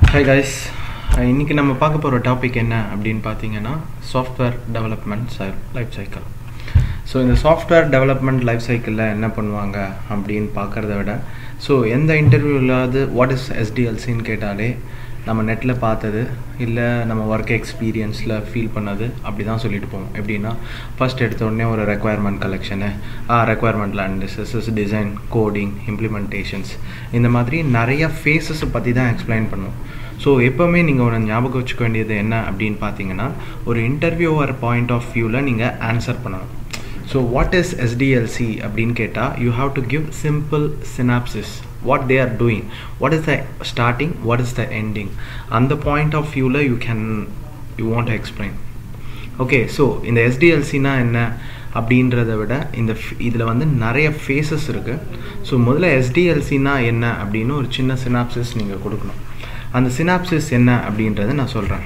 hi guys இன்றைக்கி நம்ம பார்க்க போகிற டாபிக் என்ன அப்படின்னு பார்த்தீங்கன்னா software development life cycle so இந்த சாஃப்ட்வேர் டெவலப்மெண்ட் லைஃப் சைக்கிளில் என்ன பண்ணுவாங்க அப்படின்னு பார்க்குறத விட ஸோ எந்த இன்டர்வியூலாவது வாட் இஸ் எஸ்டிஎல்சின்னு கேட்டாலே நம்ம நெட்டில் பார்த்தது இல்லை நம்ம ஒர்க் எக்ஸ்பீரியன்ஸில் ஃபீல் பண்ணது அப்படி தான் சொல்லிட்டு போவோம் எப்படின்னா ஃபஸ்ட் எடுத்த உடனே ஒரு requirement collection requirement analysis design coding implementations இந்த மாதிரி நிறைய ஃபேஸஸை பற்றி தான் எக்ஸ்பிளைன் பண்ணுவோம் ஸோ எப்போவுமே நீங்கள் ஒன்று ஞாபகம் வச்சுக்க வேண்டியது என்ன அப்படின்னு பார்த்தீங்கன்னா ஒரு இன்டர்வியூவர் பாயிண்ட் ஆஃப் வியூவில் நீங்கள் ஆன்சர் பண்ணணும் ஸோ வாட் இஸ் எஸ்டிஎல்சி அப்படின்னு கேட்டால் you have to give simple synopsis what they are doing what is the starting what is the ending அந்த பாயிண்ட் ஆஃப் வியூவில் you can you want explain okay so இந்த எஸ்டிஎல்சினா என்ன அப்படின்றத விட இந்த இதில் வந்து நிறைய ஃபேஸஸ் இருக்குது ஸோ முதல்ல எஸ்டிஎல்சினா என்ன அப்படின்னு ஒரு சின்ன சினாப்சிஸ் நீங்கள் கொடுக்கணும் அந்த சினாப்சிஸ் என்ன அப்படின்றத நான் சொல்கிறேன்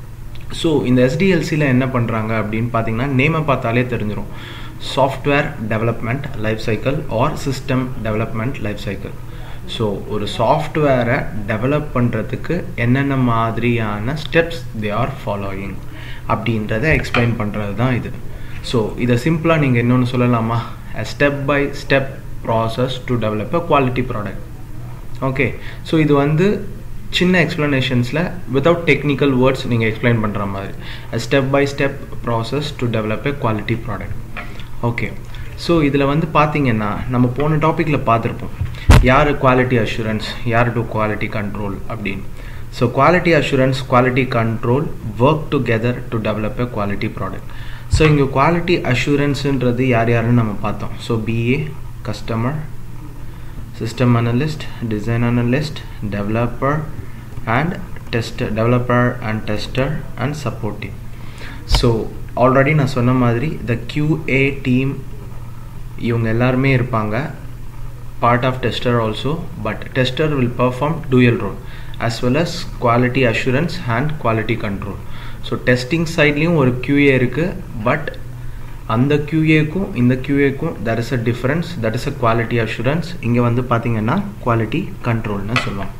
ஸோ இந்த எஸ்டிஎல்சியில் என்ன பண்ணுறாங்க அப்படின்னு பார்த்தீங்கன்னா நேமை பார்த்தாலே தெரிஞ்சிடும் software development life cycle or system development life cycle so ஒரு சாஃப்ட்வேரை டெவலப் பண்ணுறதுக்கு என்னென்ன மாதிரியான ஸ்டெப்ஸ் தே ஆர் ஃபாலோயிங் அப்படின்றத எக்ஸ்பிளைன் பண்ணுறது தான் இது ஸோ இதை சிம்பிளாக நீங்கள் இன்னொன்று சொல்லலாமா step by step process to develop a quality product okay so இது வந்து சின்ன எக்ஸ்ப்ளனேஷன்ஸில் வித்தவுட் டெக்னிக்கல் வேர்ட்ஸ் நீங்கள் எக்ஸ்பிளைன் பண்ணுற மாதிரி step by step process to develop a quality product okay so இதில் வந்து பார்த்தீங்கன்னா நம்ம போன டாப்பிக்கில் பார்த்துருப்போம் யார் குவாலிட்டி அஷூரன்ஸ் யார் டு குவாலிட்டி கண்ட்ரோல் அப்படின்னு so quality assurance quality control work together to develop a quality product so இங்கே குவாலிட்டி அஷூரன்ஸுன்றது யார் யாருன்னு நம்ம பார்த்தோம் so BA customer system analyst design analyst developer and tester developer and tester and support team so already நான் சொன்ன மாதிரி the QA team இவங்க எல்லாருமே இருப்பாங்க part of tester also but tester will perform dual role as well as quality assurance and quality control so testing சைட்லேயும் ஒரு QA இருக்குது but அந்த QAக்கும் இந்த QAக்கும் that is a difference that is a quality assurance இங்கே வந்து பார்த்தீங்கன்னா குவாலிட்டி கண்ட்ரோல்னு சொல்லுவாங்க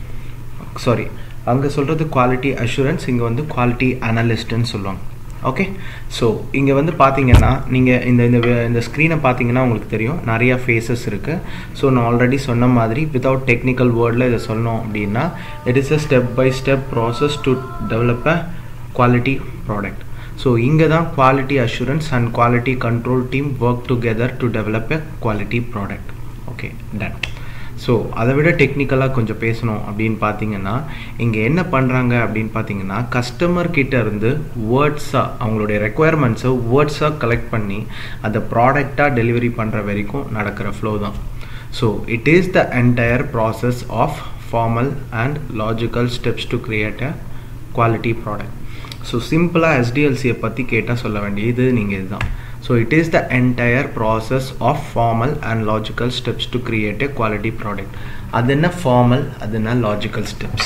சாரி அங்கே சொல்கிறது குவாலிட்டி அஷூரன்ஸ் இங்கே வந்து குவாலிட்டி அனலிஸ்ட்னு சொல்லுவாங்க ஓகே ஸோ இங்கே வந்து பார்த்தீங்கன்னா நீங்கள் இந்த இந்த இந்த ஸ்க்ரீனை பார்த்தீங்கன்னா உங்களுக்கு தெரியும் நிறையா ஃபேஸஸ் இருக்குது ஸோ நான் ஆல்ரெடி சொன்ன மாதிரி வித்தவுட் டெக்னிக்கல் வேர்டில் இதை சொன்னோம் அப்படின்னா it is a step by step process to develop a quality product so இங்கே தான் quality assurance and quality control team work together to develop a quality product okay done so அதை விட டெக்னிக்கலாக கொஞ்சம் பேசணும் அப்படின்னு பார்த்தீங்கன்னா இங்கே என்ன பண்ணுறாங்க அப்படின்னு பார்த்தீங்கன்னா கஸ்டமர் கிட்ட இருந்து வேர்ட்ஸாக அவங்களுடைய ரெக்குயர்மெண்ட்ஸை வேர்ட்ஸாக கலெக்ட் பண்ணி அதை ப்ராடக்டாக டெலிவரி பண்ணுற வரைக்கும் நடக்கிற ஃப்ளோ தான் so it is the entire process of formal and logical steps to create a quality product so சிம்பிளாக எஸ்டிஎல்சியை பற்றி கேட்டால் சொல்ல வேண்டியது நீங்கள் இதுதான் so it is the entire process of formal and logical steps to create a quality product அது என்ன ஃபார்மல் அது என்ன லாஜிக்கல் ஸ்டெப்ஸ்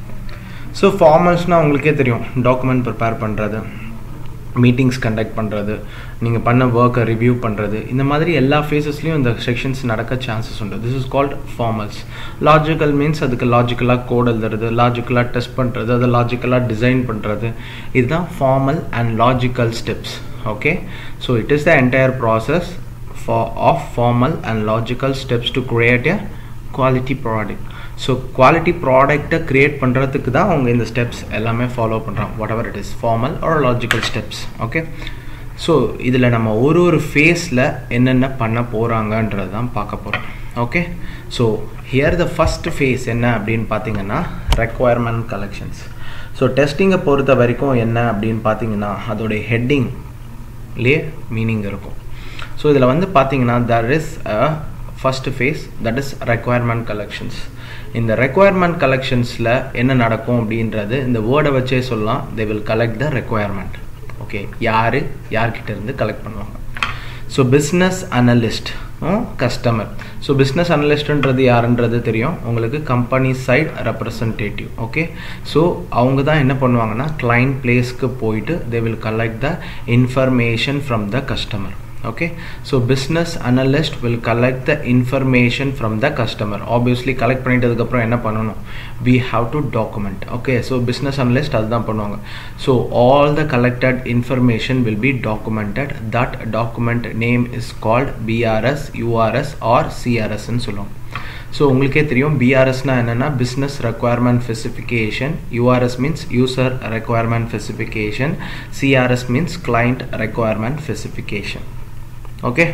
ஸோ ஃபார்மல்ஸ்னால் உங்களுக்கே தெரியும் டாக்குமெண்ட் ப்ரிப்பேர் பண்ணுறது மீட்டிங்ஸ் கண்டக்ட் பண்ணுறது நீங்கள் பண்ண ஒர்க்கை ரிவ்யூ பண்ணுறது இந்த மாதிரி எல்லா ஃபேஸஸ்லையும் இந்த செக்ஷன்ஸ் நடக்க சான்சஸ் உண்டு this is called formals logical means அதுக்கு லாஜிக்கலாக கோட் எழுதுறது லாஜிக்கலாக டெஸ்ட் பண்ணுறது அதை லாஜிக்கலாக டிசைன் பண்ணுறது இதுதான் formal and logical steps okay so it is the entire process for of formal and logical steps to create a quality product so quality ப்ராடக்டை create பண்ணுறதுக்கு தான் அவங்க இந்த ஸ்டெப்ஸ் எல்லாமே ஃபாலோ பண்ணுறாங்க what ever it is formal ஒரு logical steps okay so இதில் நம்ம ஒரு ஒரு ஃபேஸில் என்னென்ன பண்ண போகிறாங்கன்றது தான் பார்க்க போகிறோம் okay so here the first phase என்ன அப்படின்னு பார்த்தீங்கன்னா ரெக்குவயர்மெண்ட் கலெக்ஷன்ஸ் ஸோ டெஸ்டிங்கை பொறுத்த வரைக்கும் என்ன அப்படின்னு பார்த்தீங்கன்னா அதோடைய ஹெட்டிங்லேயே மீனிங் இருக்கும் ஸோ இதில் வந்து பார்த்தீங்கன்னா there is a first phase that is requirement collections இந்த ரெக்குவயர்மெண்ட் கலெக்ஷன்ஸில் என்ன நடக்கும் அப்படின்றது இந்த வேர்டை வச்சே சொல்லலாம் they will collect the requirement okay யார் யார்கிட்ட இருந்து கலெக்ட் பண்ணுவாங்க so business analyst customer so business அனலிஸ்ட்ன்றது யாருன்றது தெரியும் உங்களுக்கு company side representative okay so அவங்க தான் என்ன பண்ணுவாங்கன்னா கிளைண்ட் பிளேஸ்க்கு போயிட்டு they will collect the information from the customer okay so business analyst will collect the information from the customer obviously collect பண்ணிட்டதுக்கு அப்புறம் என்ன பண்ணணும் we have to document okay so business analyst அதுதான் பண்ணுவாங்க so all the collected information will be documented that document name is called BRS URS or CRS ன்னு சொல்லுவாங்க so உங்களுக்கே தெரியும் பிஆர்எஸ்னா என்னென்னா business requirement specification URS means user requirement specification CRS means client requirement specification okay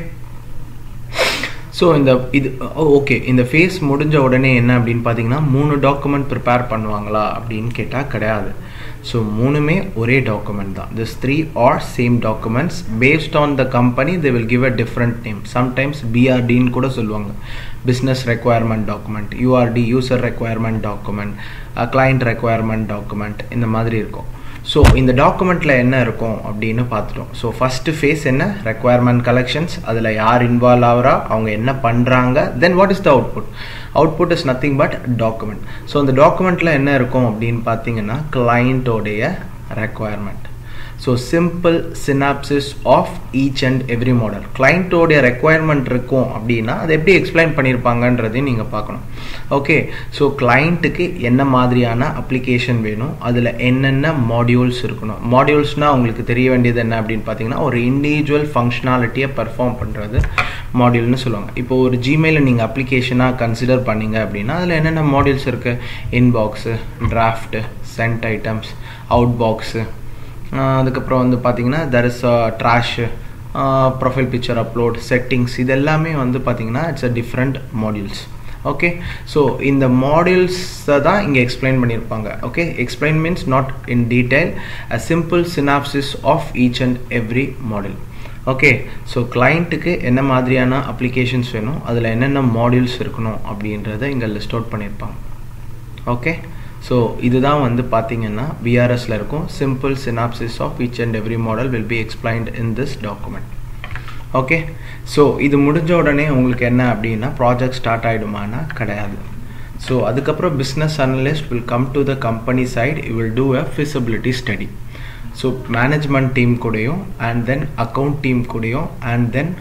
so இந்த இது okay இந்த face முடிஞ்ச உடனே என்ன அப்படின்னு பார்த்தீங்கன்னா மூணு டாக்குமெண்ட் ப்ரிப்பேர் பண்ணுவாங்களா அப்படின்னு கேட்டால் கிடையாது ஸோ மூணுமே ஒரே டாக்குமெண்ட் தான் this three are same documents based on the company they will give a different name sometimes பிஆர்டின்னு கூட சொல்லுவாங்க business requirement document URD user requirement document client requirement document இந்த மாதிரி இருக்கும் ஸோ இந்த டாக்குமெண்ட்டில் என்ன இருக்கும் அப்படின்னு பார்த்துட்டோம் ஸோ ஃபஸ்ட்டு ஃபேஸ் என்ன ரெக்குவயர்மெண்ட் கலெக்ஷன்ஸ் அதில் யார் இன்வால்வ் ஆகிறா அவங்க என்ன பண்ணுறாங்க then what is the output output is nothing but document so அந்த டாக்குமெண்ட்டில் என்ன இருக்கும் அப்படின்னு பார்த்தீங்கன்னா கிளைண்ட்டோடைய requirement so simple synopsis of each and every model கிளைண்ட்டோடைய ரெக்குவயர்மெண்ட் இருக்கும் அப்படின்னா அதை எப்படி எக்ஸ்பிளைன் பண்ணியிருப்பாங்கன்றதையும் நீங்கள் பார்க்கணும் ஓகே ஸோ கிளைண்ட்டுக்கு என்ன மாதிரியான அப்ளிகேஷன் வேணும் அதில் என்னென்ன மாடியூல்ஸ் இருக்கணும் மாடியூல்ஸ்னால் உங்களுக்கு தெரிய வேண்டியது என்ன அப்படின்னு பார்த்தீங்கன்னா ஒரு இண்டிவிஜுவல் ஃபங்க்ஷனாலிட்டியை பர்ஃபார்ம் பண்ணுறது மாடியூல்னு சொல்லுவாங்க இப்போ ஒரு ஜிமெயிலை நீங்கள் அப்ளிகேஷனாக கன்சிடர் பண்ணீங்க அப்படின்னா அதில் என்னென்ன மாடியூல்ஸ் இருக்குது inbox draft sent items out box அதுக்கப்புறம் வந்து பார்த்தீங்கன்னா there is trash profile picture upload settings இது எல்லாமே வந்து பார்த்தீங்கன்னா it's a different modules okay so இந்த மாடியூல்ஸை தான் இங்கே எக்ஸ்பிளைன் பண்ணியிருப்பாங்க okay explain means not in detail a simple synopsis of each and every model okay so கிளைண்ட்டுக்கு என்ன மாதிரியான அப்ளிகேஷன்ஸ் வேணும் அதில் என்னென்ன மாடியூல்ஸ் இருக்கணும் அப்படின்றத இங்கே லிஸ்ட் அவுட் பண்ணியிருப்பாங்க ஓகே ஸோ இதுதான் வந்து பார்த்தீங்கன்னா பிஆர்எஸில் இருக்கும் simple synopsis of each and every model will be explained in this document okay so இது முடிஞ்ச உடனே உங்களுக்கு என்ன அப்படின்னா ப்ராஜெக்ட் ஸ்டார்ட் ஆகிடுமானா கிடையாது ஸோ அதுக்கப்புறம் business analyst will come to the company side you will do a feasibility study so management team கூடயும் and then account team கூடயும் அண்ட் தென்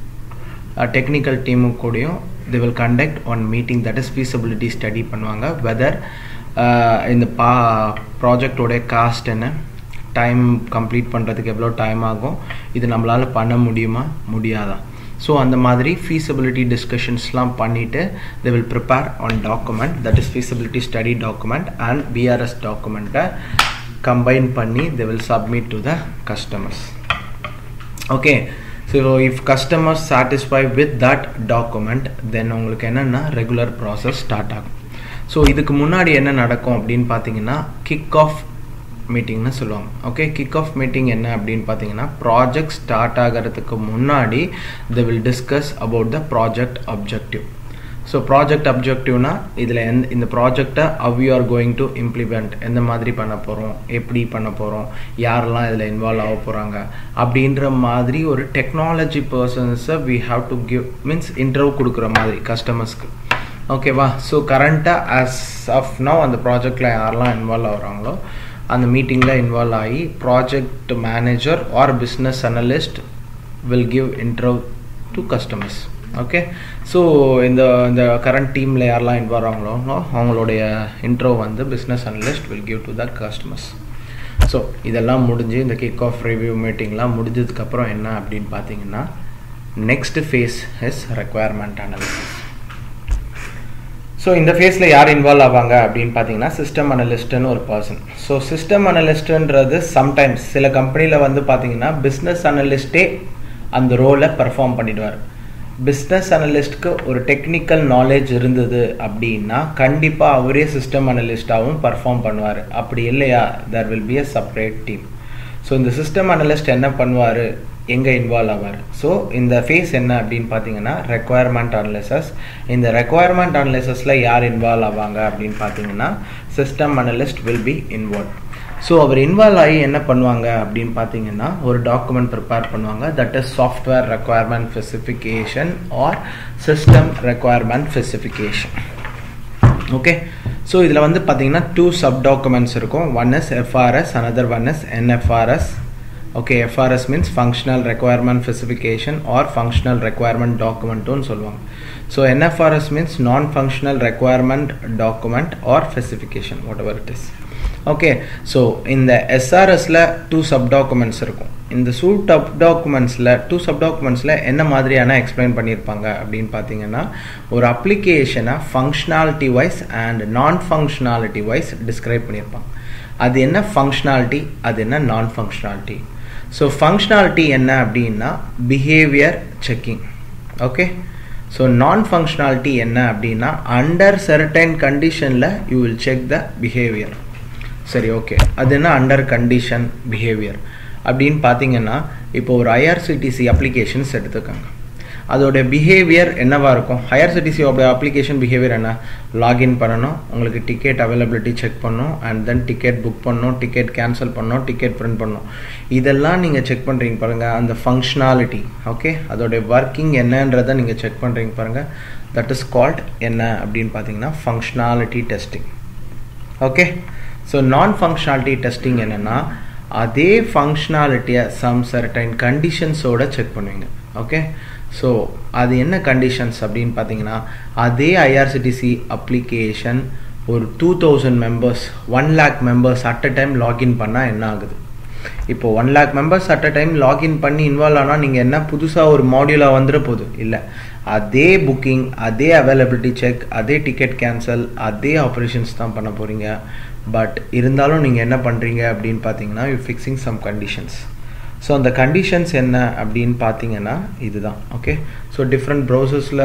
டெக்னிக்கல் டீமு கூடயும் they will conduct one meeting that is feasibility study பண்ணுவாங்க whether இந்த பா ப்ராஜெக்டோடைய cost என்ன time complete பண்ணுறதுக்கு எவ்வளோ டைம் ஆகும் இது நம்மளால் பண்ண முடியுமா முடியாதா ஸோ அந்த மாதிரி ஃபீஸபிலிட்டி டிஸ்கஷன்ஸ்லாம் பண்ணிவிட்டு they will prepare one document that is feasibility study document and BRS டாக்குமெண்ட்டை கம்பைன் பண்ணி they will submit to the customers okay so if customers satisfy with that document then உங்களுக்கு என்னென்னா ரெகுலர் ப்ராசஸ் ஸ்டார்ட் ஆகும் so இதுக்கு முன்னாடி என்ன நடக்கும் அப்படின்னு பார்த்தீங்கன்னா கிக் ஆஃப் மீட்டிங்னு சொல்லுவாங்க ஓகே கிக் ஆஃப் மீட்டிங் என்ன அப்படின்னு பார்த்தீங்கன்னா ப்ராஜெக்ட் ஸ்டார்ட் ஆகிறதுக்கு முன்னாடி they will discuss about the project objective so project அப்ஜெக்டிவ்னா இதில் எந்த இந்த ப்ராஜெக்டை how you are going to implement எந்த மாதிரி பண்ண போகிறோம் எப்படி பண்ண போகிறோம் யாரெல்லாம் இதில் இன்வால்வ் ஆக போகிறாங்க அப்படின்ற மாதிரி ஒரு டெக்னாலஜி பர்சன்ஸை we have to give means interview கொடுக்குற மாதிரி கஸ்டமர்ஸ்க்கு ஓகேவா ஸோ கரண்ட்டாக ஆஸ் ஆஃப் நவ் அந்த ப்ராஜெக்டில் யாரெல்லாம் இன்வால்வ் ஆகிறாங்களோ அந்த மீட்டிங்கில் இன்வால்வ் ஆகி project manager or business analyst will give interview to customers okay so இந்த இந்த கரண்ட் டீமில் யாரெல்லாம் இன்வால்வ் ஆகிறாங்களோ அவங்களுடைய இன்ட்ரோ வந்து business analyst will give to the customers so இதெல்லாம் முடிஞ்சு இந்த கிக் ஆஃப் ரிவ்யூ மீட்டிங்லாம் முடிஞ்சதுக்கப்புறம் என்ன அப்படின்னு பார்த்தீங்கன்னா next phase is requirement analysis so இந்த ஃபேஸில் யார் இன்வால்வ் ஆவாங்க அப்படின்னு பார்த்தீங்கன்னா சிஸ்டம் அனலிஸ்ட்னு ஒரு பர்சன் ஸோ சிஸ்டம் அனலிஸ்ட்ன்றது சம்டைம்ஸ் சில கம்பெனியில் வந்து பார்த்தீங்கன்னா பிஸ்னஸ் அனலிஸ்ட்டே அந்த ரோலை பர்ஃபார்ம் பண்ணிடுவார் பிஸ்னஸ் அனலிஸ்ட்க்கு ஒரு டெக்னிக்கல் நாலேஜ் இருந்தது அப்படின்னா கண்டிப்பாக அவரே சிஸ்டம் அனலிஸ்டாகவும் பர்ஃபார்ம் பண்ணுவார் அப்படி இல்லையா there will be a separate team so இந்த சிஸ்டம் அனலிஸ்ட் என்ன பண்ணுவார் எங்கே இன்வால்வ் ஆவார் ஸோ இந்த ஃபேஸ் என்ன அப்படின்னு பார்த்தீங்கன்னா ரெக்குவயர்மெண்ட் அனலிசஸ் இந்த ரெக்குவயர்மெண்ட் அனலிசஸில் யார் இன்வால்வ் ஆவாங்க அப்படின்னு பார்த்தீங்கன்னா system analyst will be involve so அவர் இன்வால்வ் ஆகி என்ன பண்ணுவாங்க அப்படின்னு பார்த்தீங்கன்னா ஒரு டாக்குமெண்ட் ப்ரிப்பேர் பண்ணுவாங்க that is software requirement specification or system requirement specification okay so இதில் வந்து பார்த்தீங்கன்னா டூ சப் டாக்குமெண்ட்ஸ் இருக்கும் one is FRS another one is NFRS okay FRS means functional requirement specification or functional requirement டாக்குமெண்ட்டுன்னு சொல்லுவாங்க so NFRS means நான் functional requirement document or specification whatever ever it okay so so இந்த எஸ்ஆர்எஸில் two sub documents இருக்கும் இந்த சூ டப் டாக்குமெண்ட்ஸில் டூ சப் டாக்குமெண்ட்ஸில் என்ன மாதிரியான எக்ஸ்பிளைன் பண்ணியிருப்பாங்க அப்படின்னு பார்த்தீங்கன்னா ஒரு அப்ளிகேஷனை functionality wise and non functionality wise describe பண்ணியிருப்பாங்க அது என்ன ஃபங்க்ஷனாலிட்டி அது என்ன நான் ஃபங்க்ஷனாலிட்டி ஸோ ஃபங்க்ஷனாலிட்டி என்ன அப்படின்னா behavior checking okay so non functionality என்ன அப்படின்னா அண்டர் சர்டைன் கண்டிஷனில் you will check the behavior சரி ஓகே அது என்ன அண்டர் கண்டிஷன் பிஹேவியர் அப்படின்னு பார்த்தீங்கன்னா இப்போ ஒரு ஐஆர்சிடிசி அப்ளிகேஷன்ஸ் எடுத்துக்கோங்க அதோடைய பிஹேவியர் என்னவா இருக்கும் ஐஆர்சிடிசியோட அப்ளிகேஷன் பிஹேவியர் என்ன லாகின் பண்ணணும் உங்களுக்கு டிக்கெட் அவைலபிலிட்டி செக் பண்ணணும் அண்ட் தென் டிக்கெட் புக் பண்ணணும் டிக்கெட் கேன்சல் பண்ணணும் டிக்கெட் பிரிண்ட் பண்ணணும் இதெல்லாம் நீங்கள் செக் பண்ணுறீங்க பாருங்கள் அந்த ஃபங்க்ஷனாலிட்டி ஓகே அதோடைய ஒர்க்கிங் என்னன்றதை நீங்கள் செக் பண்ணுறீங்க பாருங்கள் தட் இஸ் கால்ட் என்ன அப்படின்னு பார்த்தீங்கன்னா functionality testing okay so non functionality testing என்னென்னா அதே ஃபங்க்ஷனாலிட்டியை சம் சர்டைன் கண்டிஷன்ஸோட செக் பண்ணுவீங்க ஓகே ஸோ அது என்ன கண்டிஷன்ஸ் அப்படின்னு பார்த்தீங்கன்னா அதே ஐஆர்சிடிசி அப்ளிகேஷன் ஒரு two thousand members one lakh members at a time login பண்ணால் என்ன ஆகுது இப்போ one lakh members at a time login பண்ணி இன்வால்வ் ஆனால் நீங்கள் என்ன புதுசாக ஒரு மாடியூலாக வந்துட போகுது இல்லை அதே புக்கிங் அதே அவைலபிலிட்டி செக் அதே டிக்கெட் கேன்சல் அதே ஆப்ரேஷன்ஸ் தான் பண்ண போகிறீங்க பட் இருந்தாலும் நீங்கள் என்ன பண்ணுறீங்க அப்படின்னு பார்த்தீங்கன்னா you fixing some conditions so அந்த கண்டிஷன்ஸ் என்ன அப்படின்னு பார்த்தீங்கன்னா இதுதான் ஓகே ஸோ டிஃப்ரெண்ட் ப்ரௌசர்ஸில்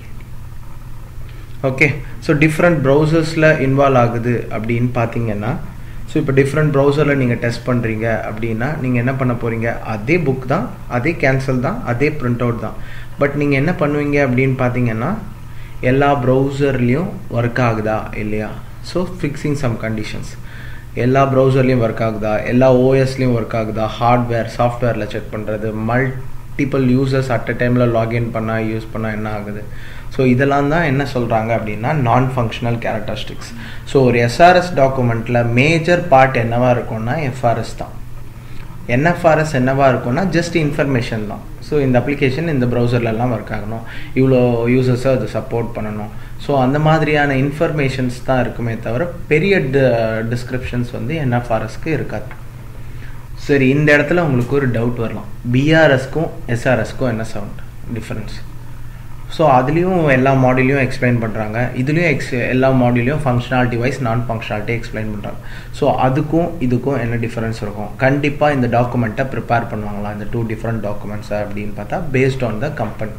ஓகே ஸோ டிஃப்ரெண்ட் ப்ரௌசர்ஸில் இன்வால்வ் ஆகுது அப்படின்னு பார்த்தீங்கன்னா ஸோ இப்போ டிஃப்ரெண்ட் ப்ரௌசரில் நீங்கள் டெஸ்ட் பண்ணுறீங்க அப்படின்னா நீங்கள் என்ன பண்ண போகிறீங்க அதே புக் தான் அதே கேன்சல் தான் அதே பிரிண்ட் அவுட் தான் பட் நீங்கள் என்ன பண்ணுவீங்க அப்படின்னு பார்த்தீங்கன்னா எல்லா ப்ரௌசர்லேயும் ஒர்க் ஆகுதா இல்லையா ஸோ ஃபிக்ஸிங் சம் கண்டிஷன்ஸ் எல்லா ப்ரௌசர்லேயும் ஒர்க் ஆகுதா எல்லா ஓஎஸ்லேயும் ஒர்க் ஆகுதா ஹார்ட்வேர் சாஃப்ட்வேரில் செக் பண்ணுறது மல்டிபிள் யூசர்ஸ் அட் அ டைமில் லாகின் பண்ணால் யூஸ் பண்ணால் என்ன ஆகுது ஸோ இதெல்லாம் தான் என்ன சொல்கிறாங்க அப்படின்னா நான் ஃபங்க்ஷனல் கேரக்டரிஸ்டிக்ஸ் ஸோ ஒரு எஸ்ஆர்எஸ் டாக்குமெண்ட்டில் மேஜர் பார்ட் என்னவா இருக்கும்னா எஃப்ஆர்எஸ் தான் என்எஃப்ஆர்எஸ் என்னவா இருக்கும்னா ஜஸ்ட் இன்ஃபர்மேஷன் தான் ஸோ இந்த அப்ளிகேஷன் இந்த ப்ரௌசர்லலாம் ஒர்க் ஆகணும் இவ்வளோ யூசர்ஸை அது சப்போர்ட் பண்ணணும் ஸோ அந்த மாதிரியான இன்ஃபர்மேஷன்ஸ் தான் இருக்குமே தவிர பெரிய டிஸ்கிரிப்ஷன்ஸ் வந்து என்எஃப்ஆர்எஸ்க்கு இருக்காது சரி இந்த இடத்துல உங்களுக்கு ஒரு டவுட் வரலாம் பிஆர்எஸ்க்கும் எஸ்ஆர்எஸ்க்கும் என்ன சவுண்ட் டிஃப்ரென்ஸ் ஸோ அதுலேயும் எல்லா மாடியூலையும் எக்ஸ்பிளைன் பண்ணுறாங்க இதுலேயும் எக்ஸ் எல்லா மாடியூலையும் functionality wise non functionality explain பண்ணுறாங்க ஸோ அதுக்கும் இதுக்கும் என்ன டிஃப்ரென்ஸ் இருக்கும் கண்டிப்பாக இந்த டாக்குமெண்ட்டை ப்ரிப்பேர் பண்ணுவாங்களா இந்த டூ டிஃப்ரெண்ட் டாக்குமெண்ட்ஸை அப்படின்னு பார்த்தா based on the company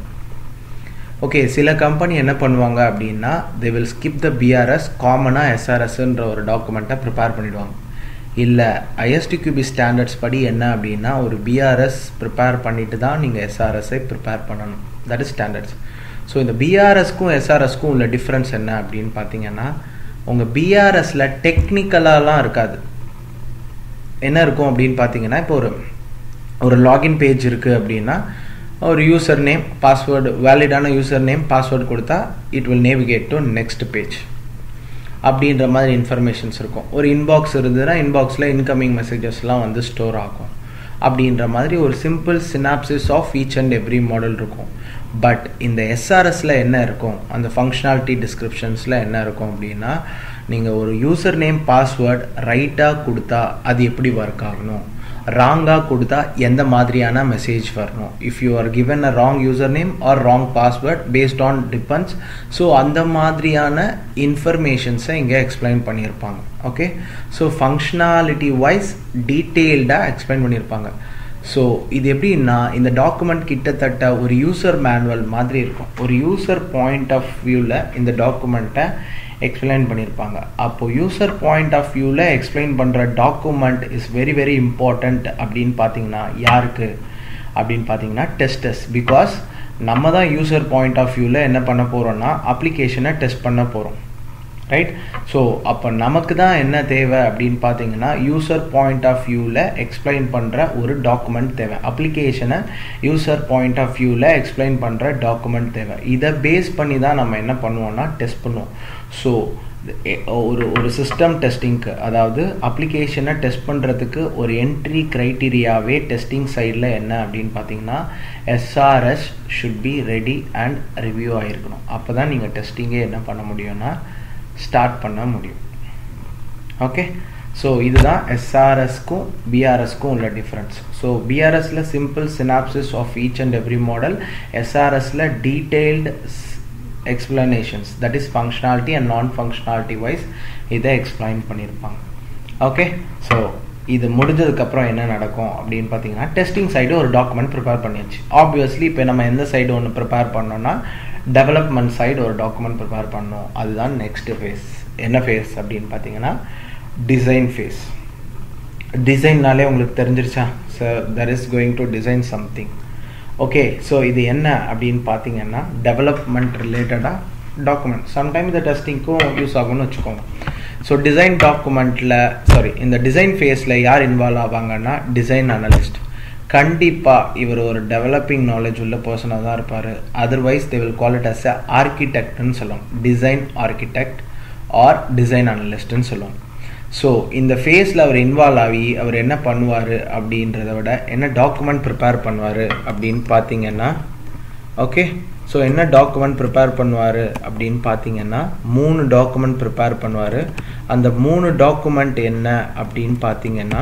okay சில கம்பெனி என்ன பண்ணுவாங்க அப்படின்னா they will skip the BRS காமனாக எஸ்ஆர்எஸ்ன்ற ஒரு டாக்குமெண்ட்டை ப்ரிப்பேர் பண்ணிடுவாங்க இல்லை ஐஎஸ்டிக்யூபி ஸ்டாண்டர்ட்ஸ் படி என்ன அப்படின்னா ஒரு பிஆர்எஸ் ப்ரிப்பேர் பண்ணிட்டு தான் நீங்கள் எஸ்ஆர்எஸ்ஐ ப்ரிப்பேர் பண்ணணும் தட் இஸ் ஸ்டாண்டர்ட்ஸ் ஸோ இந்த பிஆர்எஸ்க்கும் எஸ்ஆர்எஸ்க்கும் உள்ள டிஃப்ரென்ஸ் என்ன அப்படின்னு பார்த்தீங்கன்னா உங்கள் பிஆர்எஸில் டெக்னிக்கலாலாம் இருக்காது என்ன இருக்கும் அப்படின்னு பார்த்தீங்கன்னா இப்போ ஒரு ஒரு லாகின் பேஜ் இருக்குது அப்படின்னா ஒரு யூசர் நேம் பாஸ்வேர்டு வேலிடான யூசர் நேம் பாஸ்வேர்டு கொடுத்தா it will navigate to next page அப்படின்ற மாதிரி இன்ஃபர்மேஷன்ஸ் இருக்கும் ஒரு இன்பாக்ஸ் இருந்ததுன்னா இன்பாக்ஸில் இன்கமிங் மெசேஜஸ்லாம் வந்து ஸ்டோர் ஆகும் அப்படின்ற மாதிரி ஒரு simple synopsis of each and every model இருக்கும் பட் இந்த எஸ்ஆர்எஸில் என்ன இருக்கும் அந்த ஃபங்க்ஷனாலிட்டி டிஸ்கிரிப்ஷன்ஸில் என்ன இருக்கும் அப்படின்னா நீங்கள் ஒரு யூசர் நேம் பாஸ்வேர்ட் ரைட்டாக கொடுத்தா அது எப்படி ஒர்க் ஆகணும் ராங்காக கொடுத்தா எந்த மாதிரியான மெசேஜ் வரணும் if you are given a wrong user name or wrong password based on depends so அந்த மாதிரியான இன்ஃபர்மேஷன்ஸை இங்கே எக்ஸ்பிளைன் பண்ணியிருப்பாங்க ஓகே ஸோ ஃபங்க்ஷனாலிட்டி வைஸ் டீட்டெயில்டாக எக்ஸ்பிளைன் பண்ணியிருப்பாங்க ஸோ இது எப்படின்னா இந்த டாக்குமெண்ட் கிட்டத்தட்ட ஒரு யூசர் மேனுவல் மாதிரி இருக்கும் ஒரு யூசர் பாயிண்ட் ஆஃப் வியூவில் இந்த டாக்குமெண்ட்டை எக்ஸ்பிளைன் பண்ணியிருப்பாங்க அப்போ யூசர் பாயிண்ட் ஆஃப் வியூவில் எக்ஸ்பிளைன் பண்ணுற document is very very important அப்படின்னு பார்த்தீங்கன்னா யாருக்கு அப்படின்னு பார்த்தீங்கன்னா டெஸ்டர்ஸ் பிகாஸ் நம்ம தான் யூசர் பாயிண்ட் ஆஃப் வியூவில் என்ன பண்ண போகிறோம்னா அப்ளிகேஷனை டெஸ்ட் பண்ண போகிறோம் ரைட் ஸோ அப்போ நமக்கு தான் என்ன தேவை அப்படின்னு பார்த்தீங்கன்னா யூசர் பாயிண்ட் ஆஃப் வியூவில் எக்ஸ்பிளைன் பண்ணுற ஒரு டாக்குமெண்ட் தேவை அப்ளிகேஷனை யூசர் பாயிண்ட் ஆஃப் வியூவில் எக்ஸ்பிளைன் பண்ணுற டாக்குமெண்ட் தேவை இதை பேஸ் பண்ணி தான் நம்ம என்ன பண்ணுவோம்னா டெஸ்ட் பண்ணுவோம் ஸோ ஒரு ஒரு சிஸ்டம் டெஸ்டிங்க்கு அதாவது அப்ளிகேஷனை டெஸ்ட் பண்ணுறதுக்கு ஒரு என்ட்ரி க்ரைட்டீரியாவே டெஸ்டிங் சைடில் என்ன அப்படின்னு பார்த்தீங்கன்னா SRS should be ready and review ஆகிருக்கணும் அப்போ தான் நீங்கள் டெஸ்டிங்கே என்ன பண்ண முடியும்னா ஸ்டார்ட் பண்ண முடியும் ஓகே ஸோ இதுதான் எஸ்ஆர்எஸ்க்கும் பிஆர்எஸ்க்கும் உள்ள டிஃப்ரென்ஸ் ஸோ பிஆர்எஸில் simple synopsis of each and every model எஸ்ஆர்எஸில் detailed explanations that is functionality and non functionality wise இதை எக்ஸ்பிளைன் பண்ணியிருப்பாங்க ஓகே ஸோ இது முடிஞ்சதுக்கப்புறம் என்ன நடக்கும் அப்படின்னு பார்த்தீங்கன்னா டெஸ்டிங் சைடு ஒரு டாக்குமெண்ட் ப்ரிப்பேர் பண்ணியாச்சு ஆப்வியஸ்லி இப்போ நம்ம எந்த சைடு ஒன்று ப்ரிப்பேர் பண்ணோம்னா டெவலப்மெண்ட் சைடு ஒரு டாக்குமெண்ட் ப்ரிப்பேர் பண்ணோம் அதுதான் நெக்ஸ்ட் ஃபேஸ் என்ன ஃபேஸ் அப்படின்னு பார்த்தீங்கன்னா டிசைன் ஃபேஸ் டிசைன்னாலே உங்களுக்கு தெரிஞ்சிருச்சா sir there is going to design something okay so இது என்ன அப்படின்னு பார்த்தீங்கன்னா டெவலப்மெண்ட் ரிலேட்டடாக டாக்குமெண்ட் சம்டைம் இந்த டெஸ்டிங்க்கும் யூஸ் ஆகும்னு வச்சுக்கோங்க ஸோ டிசைன் டாக்குமெண்ட்டில் சாரி இந்த டிசைன் ஃபேஸில் யார் இன்வால்வ் ஆவாங்கன்னா டிசைன் அனலிஸ்ட் கண்டிப்பாக இவர் ஒரு டெவலப்பிங் நாலேஜ் உள்ள பர்சனாக தான் இருப்பார் otherwise they will call it as a ஆர்கிடெக்ட்னு சொல்லுவோம் டிசைன் ஆர்கிடெக்ட் ஆர் டிசைன் அனலிஸ்ட்னு சொல்லுவோம் ஸோ இந்த ஃபேஸில் அவர் இன்வால்வ் ஆகி அவர் என்ன பண்ணுவார் அப்படின்றத விட என்ன டாக்குமெண்ட் ப்ரிப்பேர் பண்ணுவார் அப்படின்னு பார்த்தீங்கன்னா ஓகே ஸோ என்ன டாக்குமெண்ட் ப்ரிப்பேர் பண்ணுவார் அப்படின்னு பார்த்தீங்கன்னா மூணு டாக்குமெண்ட் ப்ரிப்பேர் பண்ணுவார் அந்த மூணு டாக்குமெண்ட் என்ன அப்படின்னு பார்த்தீங்கன்னா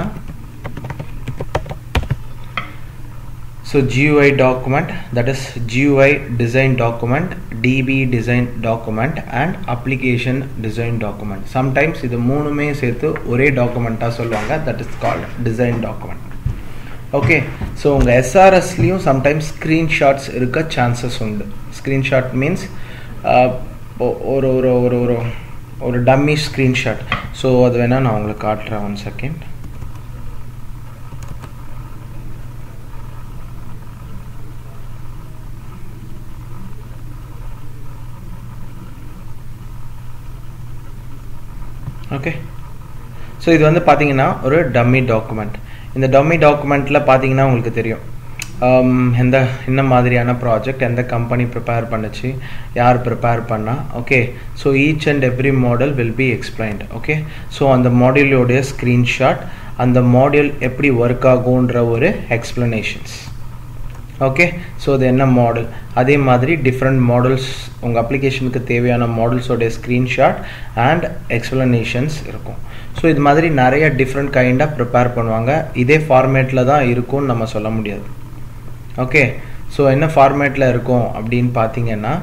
so GUI document that is GUI design document DB design document and application design document sometimes இது மூணுமே சேர்த்து ஒரே டாக்குமெண்ட்டாக சொல்லுவாங்க that is called design document okay so உங்கள் எஸ்ஆர்எஸ்லேயும் சம்டைம்ஸ் ஸ்க்ரீன்ஷாட்ஸ் இருக்க சான்சஸ் உண்டு ஸ்க்ரீன்ஷாட் மீன்ஸ் ஒரு ஒரு ஒரு ஒரு ஒரு டம்மி ஸ்க்ரீன்ஷாட் ஸோ அது வேணால் நான் உங்களுக்கு காட்டுறேன் ஒன் செகண்ட் ஓகே ஸோ இது வந்து பார்த்தீங்கன்னா ஒரு டம்மி டாக்குமெண்ட் இந்த டம்மி டாக்குமெண்ட்டில் பார்த்தீங்கன்னா உங்களுக்கு தெரியும் எந்த என்ன மாதிரியான ப்ராஜெக்ட் எந்த கம்பெனி ப்ரிப்பேர் பண்ணுச்சு யார் ப்ரிப்பேர் பண்ணா okay so each and every model will be explained okay so அந்த மாடியூலோடைய ஸ்க்ரீன்ஷாட் அந்த மாடியூல் எப்படி ஒர்க் ஆகுன்ற ஒரு எக்ஸ்ப்ளனேஷன்ஸ் ஓகே ஸோ அது என்ன மாடல் அதே மாதிரி டிஃப்ரெண்ட் மாடல்ஸ் உங்கள் அப்ளிகேஷனுக்கு தேவையான மாடல்ஸோடைய ஸ்க்ரீன்ஷாட் அண்ட் எக்ஸ்ப்ளனேஷன்ஸ் இருக்கும் ஸோ இது மாதிரி நிறைய டிஃப்ரெண்ட் கைண்டாக ப்ரிப்பேர் பண்ணுவாங்க இதே ஃபார்மேட்டில் தான் இருக்கும்னு நம்ம சொல்ல முடியாது ஓகே ஸோ என்ன ஃபார்மேட்டில் இருக்கும் அப்படின்னு பார்த்தீங்கன்னா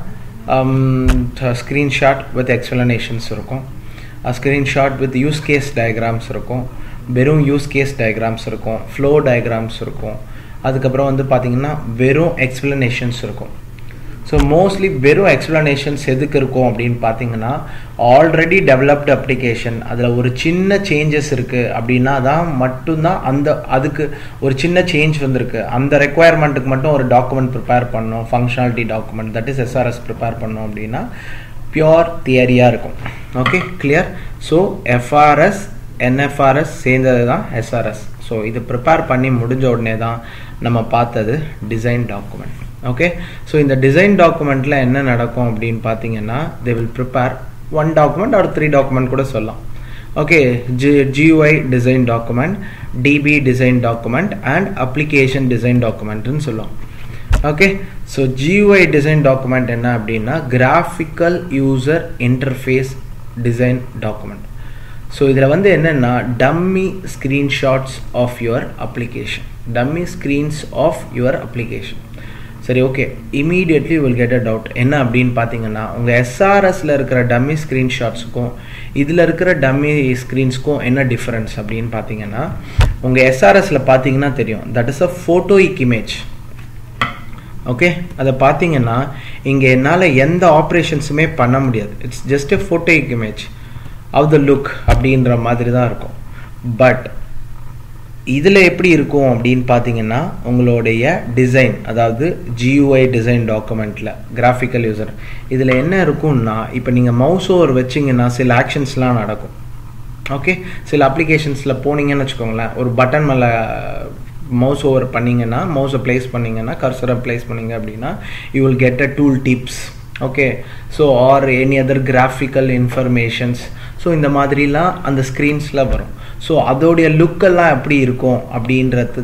ஸ்க்ரீன்ஷாட் வித் எக்ஸ்ப்ளனேஷன்ஸ் இருக்கும் screenshot with use case diagrams இருக்கும் வெறும் யூஸ் கேஸ் டயக்ராம்ஸ் இருக்கும் ஃப்ளோ டயக்ராம்ஸ் இருக்கும் அதுக்கப்புறம் வந்து பார்த்தீங்கன்னா வெறும் எக்ஸ்ப்ளனேஷன்ஸ் இருக்கும் ஸோ மோஸ்ட்லி வெறும் எக்ஸ்ப்ளனேஷன்ஸ் எதுக்கு இருக்கும் அப்படின்னு பார்த்தீங்கன்னா ஆல்ரெடி டெவலப்டு அப்ளிகேஷன் அதில் ஒரு சின்ன சேஞ்சஸ் இருக்குது அப்படின்னா தான் மட்டும்தான் அந்த அதுக்கு ஒரு சின்ன சேஞ்ச் வந்திருக்கு அந்த ரெக்குவயர்மெண்ட்டுக்கு மட்டும் ஒரு டாக்குமெண்ட் ப்ரிப்பேர் பண்ணோம் functionality document that is SRS prepare பண்ணோம் அப்படின்னா பியோர் தியரியாக இருக்கும் okay clear so FRS NFRS சேர்ந்தது தான் எஸ்ஆர்எஸ் ஸோ இது ப்ரிப்பேர் பண்ணி முடிஞ்ச உடனே தான் நம்ம பார்த்தது டிசைன் டாக்குமெண்ட் ஓகே ஸோ இந்த டிசைன் டாக்குமெண்ட்டில் என்ன நடக்கும் அப்படின்னு பார்த்தீங்கன்னா they will prepare one document ஒரு த்ரீ டாக்குமெண்ட் கூட சொல்லலாம் okay G GUI design document DB design document and application design டாக்குமெண்ட்னு சொல்லுவோம் okay so GUI design document என்ன அப்படின்னா graphical user interface design document so இதில் வந்து என்னென்னா dummy screenshots of your application dummy screens of your application சரி okay immediately will get a doubt என்ன அப்படின்னு பார்த்தீங்கன்னா உங்கள் எஸ்ஆர்எஸில் இருக்கிற டம்மி ஸ்க்ரீன்ஷாட்ஸுக்கும் இதில் இருக்கிற டம்மி ஸ்க்ரீன்ஸ்க்கும் என்ன டிஃப்ரென்ஸ் அப்படின்னு பார்த்தீங்கன்னா உங்கள் எஸ்ஆர்எஸில் பார்த்தீங்கன்னா தெரியும் that is a photoic image okay அதை பார்த்தீங்கன்னா இங்கே என்னால் எந்த ஆப்ரேஷன்ஸுமே பண்ண முடியாது it's just a photoic image of the look அப்படின்ற மாதிரி தான் இருக்கும் பட் இதில் எப்படி இருக்கும் அப்படின்னு பார்த்தீங்கன்னா உங்களுடைய டிசைன் அதாவது ஜியூஐ டிசைன் டாக்குமெண்ட்டில் கிராஃபிக்கல் யூசர் இதில் என்ன இருக்கும்னா இப்போ நீங்கள் மவுஸ் ஓவர் வச்சிங்கன்னா சில ஆக்ஷன்ஸ்லாம் நடக்கும் ஓகே சில அப்ளிகேஷன்ஸில் போனீங்கன்னு வச்சுக்கோங்களேன் ஒரு பட்டன் மேலே மவுஸ் ஓவர் பண்ணிங்கன்னா மவுஸை ப்ளேஸ் பண்ணிங்கன்னா கர்சரை ப்ளேஸ் பண்ணிங்க அப்படின்னா you will get a tool tips okay so or any other graphical informations so இந்த மாதிரிலாம் அந்த ஸ்க்ரீன்ஸில் வரும் ஸோ அதோடைய லுக்கெல்லாம் எப்படி இருக்கும் அப்படின்றது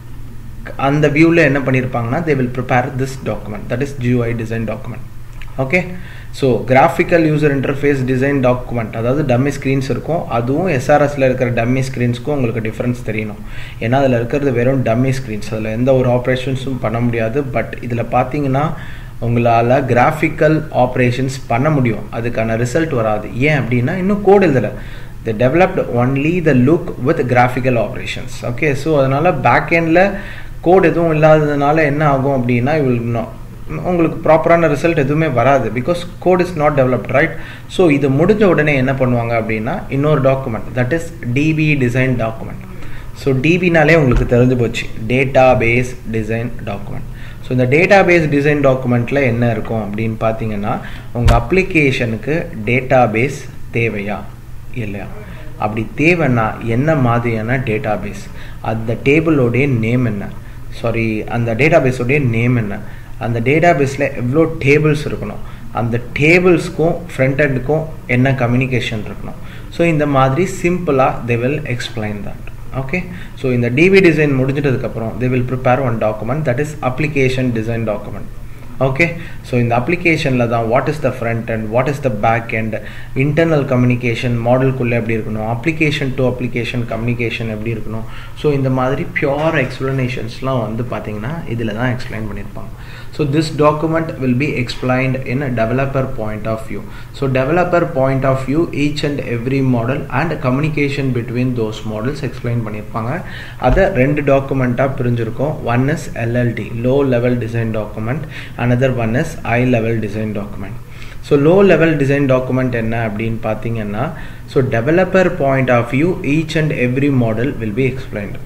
அந்த வியூவில் என்ன பண்ணியிருப்பாங்கன்னா they will prepare this document that is GUI design document okay so graphical user interface design document அதாவது டம்மி ஸ்க்ரீன்ஸ் இருக்கும் அதுவும் எஸ்ஆர்எஸில் இருக்கிற டம்மி ஸ்க்ரீன்ஸ்க்கும் உங்களுக்கு டிஃப்ரென்ஸ் தெரியணும் ஏன்னா அதில் இருக்கிறது வெறும் டம்மி ஸ்க்ரீன்ஸ் அதில் எந்த ஒரு ஆப்ரேஷன்ஸும் பண்ண முடியாது பட் இதில் பார்த்தீங்கன்னா உங்களால் கிராஃபிக்கல் ஆப்ரேஷன்ஸ் பண்ண முடியும் அதுக்கான ரிசல்ட் வராது ஏன் அப்படின்னா இன்னும் கோடு எழுதலை the developed only the look with graphical operations okay so அதனால் பேக் எண்டில் கோட் எதுவும் இல்லாததுனால என்ன ஆகும் அப்படின்னா இவில் உங்களுக்கு ப்ராப்பரான ரிசல்ட் எதுவுமே வராது because code is not developed right so இது முடிஞ்ச உடனே என்ன பண்ணுவாங்க அப்படின்னா இன்னொரு document that is DB design document so டிபினாலே உங்களுக்கு தெரிஞ்சு போச்சு data base design document so இந்த டேட்டா பேஸ் டிசைன் டாக்குமெண்ட்டில் என்ன இருக்கும் அப்படின்னு பார்த்தீங்கன்னா உங்கள் அப்ளிகேஷனுக்கு டேட்டா பேஸ் தேவையா இல்லையா அப்படி தேவைன்னா என்ன மாதிரியான டேட்டா பேஸ் அந்த டேபிளோடைய நேம் என்ன சாரி அந்த டேட்டா பேஸோடைய நேம் என்ன அந்த டேட்டா பேஸில் எவ்வளோ டேபிள்ஸ் இருக்கணும் அந்த டேபிள்ஸ்க்கும் ஃப்ரண்ட் எண்டுக்கும் என்ன கம்யூனிகேஷன் இருக்கணும் ஸோ இந்த மாதிரி சிம்பிளாக they will explain that okay so இந்த டிவி டிசைன் முடிஞ்சிட்டதுக்கப்புறம் they will prepare one document that is application design document okay so இந்த அப்ளிகேஷனில் தான் what is the front and what is the back and internal communication மாடலுக்குள்ளே எப்படி இருக்கணும் application to application communication எப்படி இருக்கணும் ஸோ இந்த மாதிரி பியோர் எக்ஸ்ப்ளனேஷன்ஸ்லாம் வந்து பார்த்தீங்கன்னா இதில் தான் எக்ஸ்பிளைன் பண்ணியிருப்பாங்க so this document will be explained in developer point of view so developer point of view each and every model and communication between those models explain பண்ணியிருப்பாங்க அதை ரெண்டு டாக்குமெண்ட்டாக பிரிஞ்சிருக்கும் one is LLD low level design document another one is high level design document so low level design document என்ன அப்படின்னு பார்த்தீங்கன்னா so developer point of view each and every model will be explained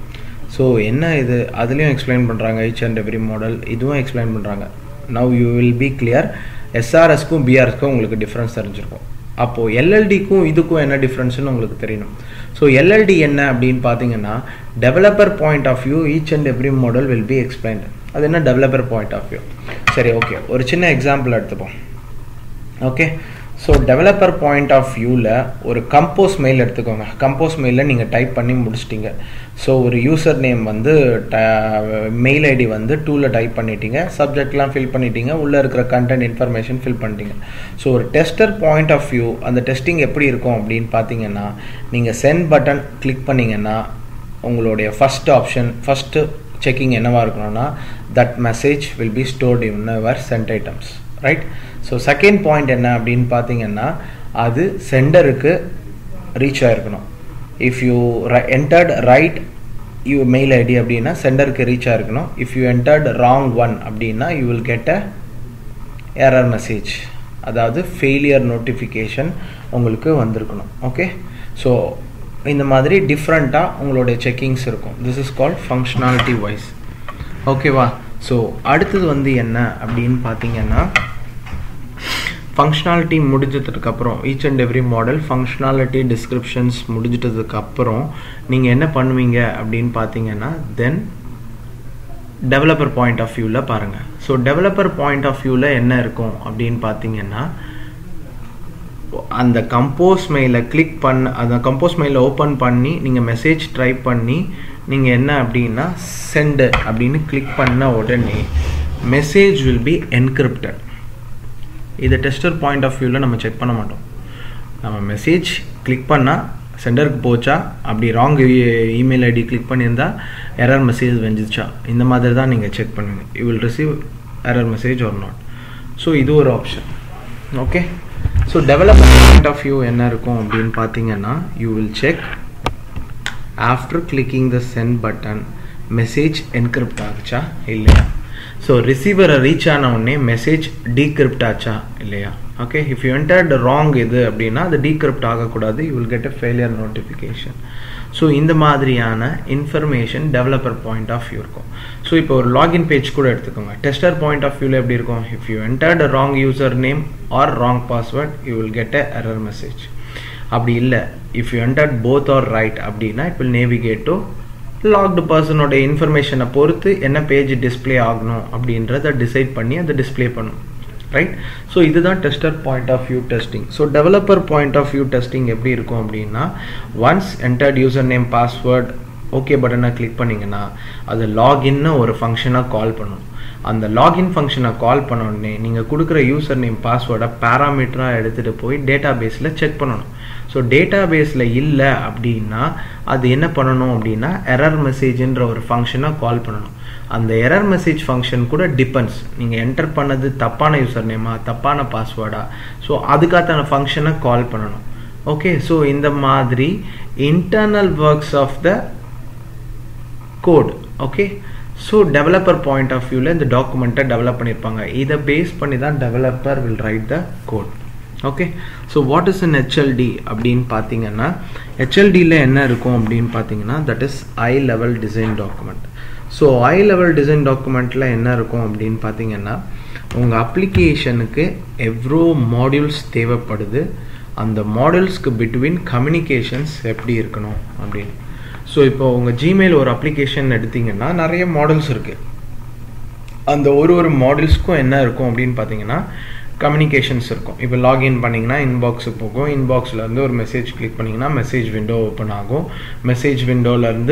so என்ன இது அதுலேயும் explain பண்ணுறாங்க each and every model இதுவும் explain பண்ணுறாங்க now you will be clear எஸ்ஆர்எஸ்க்கும் பிஆர்எஸ்க்கும் உங்களுக்கு டிஃப்ரென்ஸ் தெரிஞ்சிருக்கும் அப்போது எல்எல்டிக்கும் இதுக்கும் என்ன டிஃப்ரென்ஸ்னு உங்களுக்கு தெரியணும் ஸோ எல்எல்டி என்ன அப்படின்னு பார்த்தீங்கன்னா developer point of view each and every model will be explained அது என்ன டெவலப்பர் பாயிண்ட் ஆஃப் வியூ சரி ஓகே ஒரு சின்ன எக்ஸாம்பிள் எடுத்துப்போம் okay so developer point of வியூவில் ஒரு கம்போஸ் மெயில் எடுத்துக்கோங்க கம்போஸ் மெயிலில் நீங்கள் டைப் பண்ணி முடிச்சிட்டிங்க ஸோ ஒரு யூசர் நேம் வந்து மெயில் ஐடி வந்து டூவில் டைப் பண்ணிட்டீங்க சப்ஜெக்ட்லாம் ஃபில் பண்ணிட்டீங்க உள்ளே இருக்கிற கண்டென்ட் இன்ஃபர்மேஷன் ஃபில் பண்ணிட்டீங்க ஸோ ஒரு டெஸ்டர் பாயிண்ட் ஆஃப் வியூ அந்த டெஸ்டிங் எப்படி இருக்கும் அப்படின்னு பார்த்தீங்கன்னா நீங்கள் சென்ட் பட்டன் கிளிக் பண்ணிங்கன்னா உங்களுடைய ஃபஸ்ட் ஆப்ஷன் ஃபஸ்ட்டு செக்கிங் என்னவாக இருக்கணும்னா that message will be stored in our sent items right so second point என்ன அப்படின்னு பார்த்தீங்கன்னா அது சென்டருக்கு ரீச் ஆகிருக்கணும் if you entered right you mail ID அப்படின்னா சென்டருக்கு ரீச் ஆகிருக்கணும் if you entered wrong one அப்படின்னா you will get a error message அதாவது ஃபெயிலியர் நோட்டிஃபிகேஷன் உங்களுக்கு வந்திருக்கணும் ஓகே ஸோ இந்த மாதிரி டிஃப்ரெண்ட்டாக உங்களுடைய செக்கிங்ஸ் இருக்கும் this is called functionality wise ஓகேவா ஸோ அடுத்தது வந்து என்ன அப்படின்னு பார்த்தீங்கன்னா ஃபங்க்ஷனாலிட்டி முடிஞ்சதுக்கப்புறம் each and every model functionality descriptions முடிஞ்சிட்டதுக்கப்புறம் நீங்கள் என்ன பண்ணுவீங்க அப்படின்னு பார்த்தீங்கன்னா தென் டெவலப்பர் பாயிண்ட் ஆஃப் வியூவில் பாருங்கள் ஸோ டெவலப்பர் பாயிண்ட் ஆஃப் வியூவில் என்ன இருக்கும் அப்படின்னு பார்த்தீங்கன்னா அந்த கம்போஸ் மெயிலை கிளிக் பண்ண அந்த கம்போஸ் மெயிலை ஓப்பன் பண்ணி நீங்கள் மெசேஜ் ட்ரை பண்ணி நீங்கள் என்ன அப்படின்னா சென்டு அப்படின்னு கிளிக் பண்ண உடனே மெசேஜ் வில் பி என்கிரிப்டட் இதை டெஸ்டர் பாயிண்ட் ஆஃப் வியூவில் நம்ம செக் பண்ண மாட்டோம் நம்ம மெசேஜ் கிளிக் பண்ணால் சென்டருக்கு போச்சா அப்படி ராங் இமெயில் ஐடி கிளிக் பண்ணியிருந்தா எரர் மெசேஜ் வெஞ்சிச்சா இந்த மாதிரி தான் நீங்கள் செக் பண்ணுவீங்க you will receive error message or not so இது ஒரு option okay so development point of view என்ன இருக்கும் அப்படின்னு பார்த்தீங்கன்னா you will check after clicking the send button message encrypt ஆகுச்சா இல்லையா ஸோ ரிசீவரை ரீச் ஆன உடனே மெசேஜ் டீக்ரிப்ட் ஆச்சா இல்லையா okay if you entered wrong இது அப்படின்னா அது டீக்ரிப்ட் ஆகக்கூடாது you will get a failure notification so இந்த மாதிரியான information developer point of view இருக்கும் ஸோ இப்போ ஒரு லாகின் பேஜ் கூட எடுத்துக்கோங்க டெஸ்டர் பாயிண்ட் ஆஃப் வியூவில் எப்படி இருக்கும் if you entered wrong user name or wrong password you will get a error message அப்படி இல்லை if you entered both are right அப்படின்னா it will navigate to logged பர்சனோட இன்ஃபர்மேஷனை பொறுத்து என்ன பேஜ் டிஸ்பிளே ஆகணும் அப்படின்றத டிசைட் பண்ணி அதை டிஸ்பிளே பண்ணும் ரைட் ஸோ இதுதான் tester point of view testing so developer point of view testing எப்படி இருக்கும் அப்படின்னா once entered user name password okay பட்டனை கிளிக் பண்ணிங்கன்னா அது லாகின்னு ஒரு ஃபங்க்ஷனாக கால் பண்ணணும் அந்த லாகின் ஃபங்க்ஷனை கால் பண்ண உடனே நீங்கள் கொடுக்குற யூசர் நேம் பாஸ்வேர்டை பேராமீட்டராக எடுத்துகிட்டு போய் டேட்டா பேஸில் செக் பண்ணணும் ஸோ டேட்டா பேஸில் இல்லை அப்படின்னா அது என்ன பண்ணணும் அப்படின்னா எரர் மெசேஜ்ன்ற ஒரு ஃபங்க்ஷனை கால் பண்ணணும் அந்த எரர் மெசேஜ் ஃபங்க்ஷன் கூட டிபெண்ட்ஸ் நீங்கள் என்டர் பண்ணது தப்பான யூசர் நேமா தப்பான பாஸ்வேர்டா ஸோ அதுக்கான ஃபங்க்ஷனை கால் பண்ணணும் ஓகே ஸோ இந்த மாதிரி internal works of the code okay so developer point of வியூவில் இந்த டாக்குமெண்ட்டை டெவலப் பண்ணியிருப்பாங்க இதை பேஸ் பண்ணி தான் developer will write the code okay so what is in HLD அப்படின்னு பார்த்தீங்கன்னா ஹெச்எல்டியில் என்ன இருக்கும் அப்படின்னு பார்த்தீங்கன்னா that is high level design document so high level design டாக்குமெண்ட்டில் என்ன இருக்கும் அப்படின்னு பார்த்தீங்கன்னா உங்கள் அப்ளிகேஷனுக்கு எவ்வளோ மாடியூல்ஸ் தேவைப்படுது அந்த மாடியூல்ஸ்க்கு பிட்வீன் கம்யூனிகேஷன்ஸ் எப்படி இருக்கணும் அப்படின்னு ஸோ இப்போ உங்கள் ஜிமெயில் ஒரு அப்ளிகேஷன் எடுத்தீங்கன்னா நிறைய மாடல்ஸ் இருக்குது அந்த ஒரு ஒரு மாடல்ஸ்க்கும் என்ன இருக்கும் அப்படின்னு பார்த்தீங்கன்னா கம்யூனிகேஷன்ஸ் இருக்கும் இப்போ லாகின் பண்ணிங்கன்னா இன்பாக்ஸுக்கு போகும் இன்பாக்ஸில் இருந்து ஒரு மெசேஜ் கிளிக் பண்ணிங்கன்னா மெசேஜ் விண்டோ ஓப்பன் ஆகும் மெசேஜ் விண்டோலேருந்து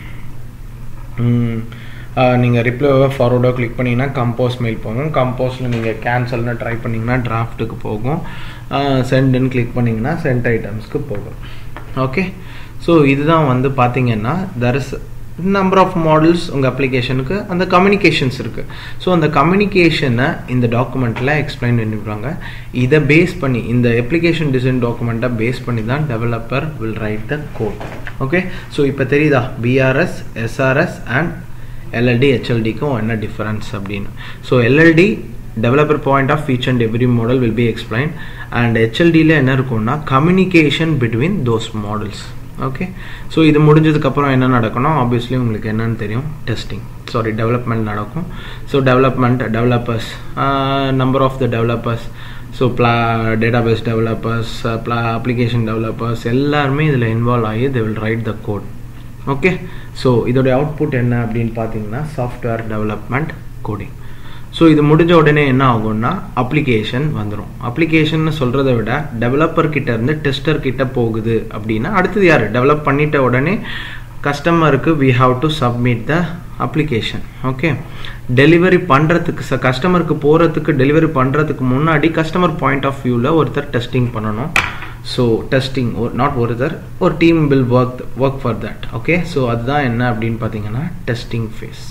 நீங்கள் ரிப்ளைவை ஃபார்வர்டோ கிளிக் பண்ணிங்கன்னா கம்போஸ் மெயில் போகும் கம்போஸில் நீங்கள் கேன்சல்னு ட்ரை பண்ணிங்கன்னா டிராஃப்ட்டுக்கு போகும் சென்டுன்னு கிளிக் பண்ணிங்கன்னா சென்ட் ஐட்டம்ஸ்க்கு போகும் ஓகே ஸோ இதுதான் வந்து பார்த்தீங்கன்னா there is number of models உங்கள் அப்ளிகேஷனுக்கு அந்த கம்யூனிகேஷன்ஸ் இருக்குது ஸோ அந்த கம்யூனிகேஷனை இந்த டாக்குமெண்ட்டில் எக்ஸ்பிளைன் பண்ணிவிடுவாங்க இதை பேஸ் பண்ணி இந்த அப்ளிகேஷன் டிசைன் டாக்குமெண்ட்டை பேஸ் பண்ணி தான் developer will write the code okay so இப்போ தெரியுதா பிஆர்எஸ் எஸ்ஆர்எஸ் அண்ட் எல்எல்டி ஹெச்எல்டிக்கும் என்ன டிஃபரன்ஸ் அப்படின்னு so LLD developer point of each and every model will be explain and ஹெச்எல்டியில் என்ன இருக்கும்னா communication between those models okay so இது முடிஞ்சதுக்கப்புறம் என்ன நடக்கணும் ஆப்வியஸ்லி உங்களுக்கு என்னன்னு தெரியும் டெஸ்டிங் சாரி டெவலப்மெண்ட் நடக்கும் so development developers number of the developers so blah database developers blah application developers எல்லாருமே இதில் இன்வால்வ் ஆகி they will write the code okay so இதோடைய அவுட்புட் என்ன அப்படின்னு பார்த்தீங்கன்னா சாஃப்ட்வேர் டெவலப்மெண்ட் கோடிங் ஸோ இது முடிஞ்ச உடனே என்ன ஆகும்னா அப்ளிகேஷன் வந்துடும் அப்ளிகேஷன் சொல்கிறத விட டெவலப்பர் கிட்ட இருந்து டெஸ்டர் கிட்ட போகுது அப்படின்னா அடுத்தது யார் டெவலப் பண்ணிட்ட உடனே கஸ்டமருக்கு we have to submit the application okay delivery பண்ணுறதுக்கு ச கஸ்டமருக்கு போகிறதுக்கு டெலிவரி பண்ணுறதுக்கு முன்னாடி கஸ்டமர் பாயிண்ட் ஆஃப் வியூவில் ஒருத்தர் டெஸ்டிங் பண்ணணும் ஸோ டெஸ்டிங் நாட் ஒருத்தர் ஒரு team will work work for that okay so அதுதான் என்ன அப்படின்னு பார்த்தீங்கன்னா டெஸ்டிங் ஃபேஸ்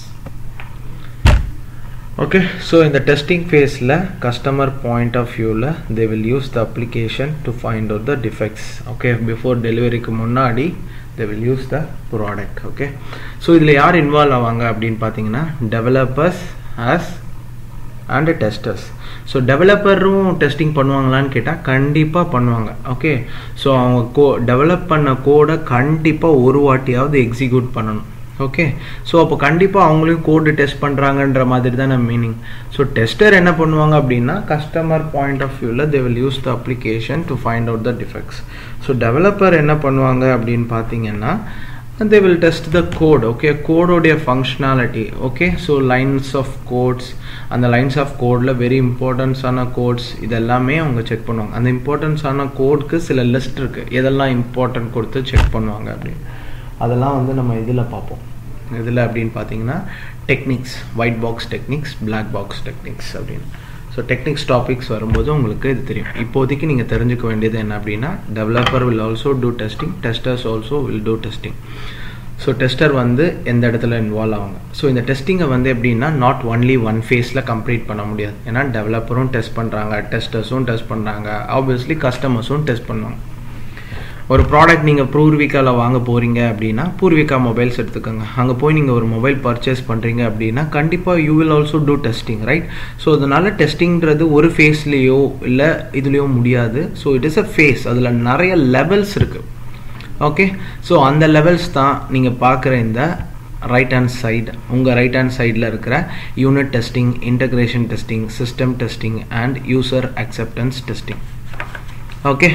ஓகே ஸோ இந்த டெஸ்டிங் ஃபேஸில் கஸ்டமர் பாயிண்ட் ஆஃப் வியூவில் they will use the application to find out the defects okay before டெலிவரிக்கு முன்னாடி they will use the product okay so இதில் யார் இன்வால்வ் ஆவாங்க அப்படின்னு பார்த்தீங்கன்னா developers as and testers so டெவலப்பரும் டெஸ்டிங் பண்ணுவாங்களான்னு கேட்டால் கண்டிப்பாக பண்ணுவாங்க ஓகே ஸோ அவங்க கோ டெவலப் பண்ண கோடை கண்டிப்பாக ஒரு வாட்டியாவது எக்ஸிக்யூட் பண்ணணும் ஓகே ஸோ அப்போ கண்டிப்பாக அவங்களையும் கோடு டெஸ்ட் பண்ணுறாங்கன்ற மாதிரி தான் நம்ம மீனிங் ஸோ டெஸ்டர் என்ன பண்ணுவாங்க அப்படின்னா கஸ்டமர் பாயிண்ட் ஆஃப் வியூவில் they will use the application to find out the defects so developer என்ன பண்ணுவாங்க அப்படின்னு பார்த்தீங்கன்னா they will test the code okay கோடோடைய functionality okay so lines of codes அந்த லைன்ஸ் ஆஃப் கோடில் வெரி இம்பார்ட்டன்ஸான கோட்ஸ் இதெல்லாமே அவங்க செக் பண்ணுவாங்க அந்த இம்பார்ட்டன்ஸான கோட்க்கு சில லிஸ்ட் இருக்குது எதெல்லாம் இம்பார்ட்டன்ட் கொடுத்து செக் பண்ணுவாங்க அப்படின்னு அதெல்லாம் வந்து நம்ம இதில் பார்ப்போம் இதில் அப்படின்னு பார்த்தீங்கன்னா techniques white box techniques black box techniques அப்படின்னு ஸோ டெக்னிக்ஸ் டாபிக்ஸ் வரும்போது உங்களுக்கு இது தெரியும் இப்போதைக்கு நீங்கள் தெரிஞ்சுக்க வேண்டியது என்ன அப்படின்னா developer will also do testing testers also will do testing so tester வந்து எந்த இடத்துல இன்வால்வ் ஆவாங்க ஸோ இந்த டெஸ்டிங்கை வந்து எப்படின்னா நாட் ஒன்லி ஒன் ஃபேஸில் கம்ப்ளீட் பண்ண முடியாது ஏன்னா டெவலப்பரும் டெஸ்ட் பண்ணுறாங்க டெஸ்டர்ஸும் டெஸ்ட் பண்ணுறாங்க ஆப்வியஸ்லி கஸ்டமர்ஸும் டெஸ்ட் பண்ணுவாங்க ஒரு ப்ராடக்ட் நீங்கள் பூர்விகாவில் வாங்க போகிறீங்க அப்படின்னா பூர்விகா மொபைல்ஸ் எடுத்துக்கோங்க அங்கே போய் நீங்கள் ஒரு மொபைல் பர்ச்சேஸ் பண்ணுறீங்க அப்படின்னா கண்டிப்பாக you will also do testing right so அதனால டெஸ்டிங்கிறது ஒரு ஃபேஸ்லேயோ இல்லை இதுலேயோ முடியாது so it is a phase அதில் நிறைய லெவல்ஸ் இருக்குது ஓகே ஸோ அந்த லெவல்ஸ் தான் நீங்கள் பார்க்குற இந்த ரைட் ஹேண்ட் சைடு உங்கள் ரைட் ஹேண்ட் சைடில் இருக்கிற unit testing integration testing system testing and user acceptance testing okay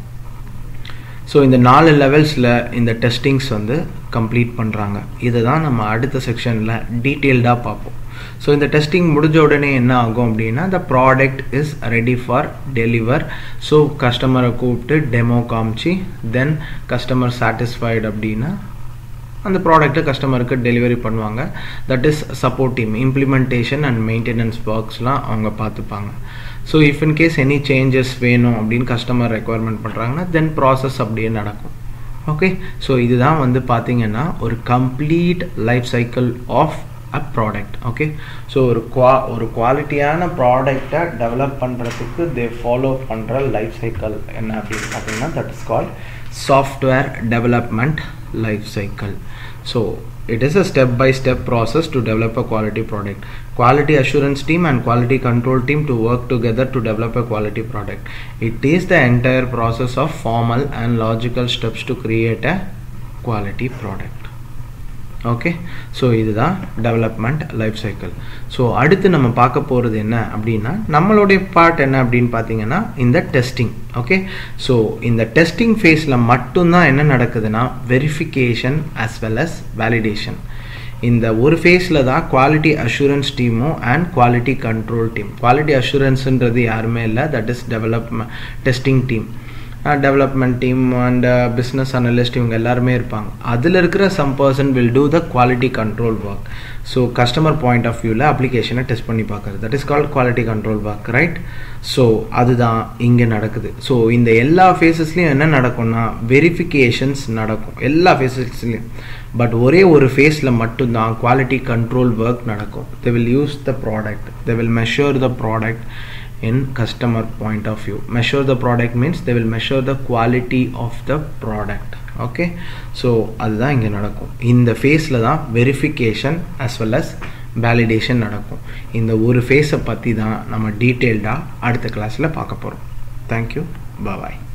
so இந்த நாலு லெவல்ஸில் இந்த டெஸ்டிங்ஸ் வந்து கம்ப்ளீட் பண்ணுறாங்க இதை தான் நம்ம அடுத்த செக்ஷனில் டீட்டெயில்டாக பார்ப்போம் ஸோ இந்த டெஸ்டிங் முடிஞ்ச உடனே என்ன ஆகும் அப்படின்னா the product is ready for deliver so கஸ்டமரை கூப்பிட்டு டெமோ காமிச்சு தென் கஸ்டமர் சாட்டிஸ்ஃபைடு அப்படின்னா அந்த ப்ராடக்ட்டை கஸ்டமருக்கு டெலிவரி பண்ணுவாங்க that is support team implementation and maintenance ஒர்க்ஸ்லாம் அவங்க பார்த்துப்பாங்க so if in case any changes வேணும் அப்படின்னு கஸ்டமர் ரெக்குவயர்மெண்ட் பண்ணுறாங்கன்னா தென் ப்ராசஸ் அப்படியே நடக்கும் ஓகே ஸோ இதுதான் வந்து பார்த்தீங்கன்னா ஒரு complete life cycle of a product okay so ஒரு குவா ஒரு குவாலிட்டியான ப்ராடக்டை டெவலப் பண்ணுறதுக்கு தே ஃபாலோ பண்ணுற லைஃப் சைக்கிள் என்ன அப்படின்னு பார்த்தீங்கன்னா that is called software development life cycle so it is a step by step process to develop a quality product quality assurance team and quality control team to work together to develop a quality product it is the entire process of formal and logical steps to create a quality product okay so இதுதான் development life cycle so அடுத்து நம்ம பார்க்க போகிறது என்ன அப்படின்னா நம்மளுடைய part என்ன அப்படின்னு பார்த்தீங்கன்னா இந்த டெஸ்டிங் ஓகே ஸோ இந்த டெஸ்டிங் ஃபேஸில் மட்டும்தான் என்ன நடக்குதுன்னா verification as well as validation இந்த ஒரு ஃபேஸில் தான் குவாலிட்டி அஷூரன்ஸ் டீமும் and quality control team quality அஷூரன்ஸுன்றது யாருமே இல்லை that is development testing team development team and business analyst இவங்க எல்லாருமே இருப்பாங்க அதில் இருக்கிற some person will do the quality control work so customer point of வியூவில் அப்ளிகேஷனை டெஸ்ட் பண்ணி பார்க்குறது that is called quality control work right so அதுதான் இங்கே நடக்குது ஸோ இந்த எல்லா ஃபேஸஸ்லையும் என்ன நடக்கும்னா வெரிஃபிகேஷன்ஸ் நடக்கும் எல்லா ஃபேஸஸ்லையும் பட் ஒரே ஒரு ஃபேஸில் மட்டும்தான் குவாலிட்டி கண்ட்ரோல் ஒர்க் நடக்கும் they will use the product they will measure the product in customer point of view measure the product means they will measure the quality of the product okay so அதுதான் இங்கே நடக்கும் இந்த ஃபேஸில் தான் verification as well as validation நடக்கும் இந்த ஒரு ஃபேஸை பற்றி தான் நம்ம டீட்டெயில்டாக அடுத்த கிளாஸில் பார்க்க போகிறோம் தேங்க்யூ பாய்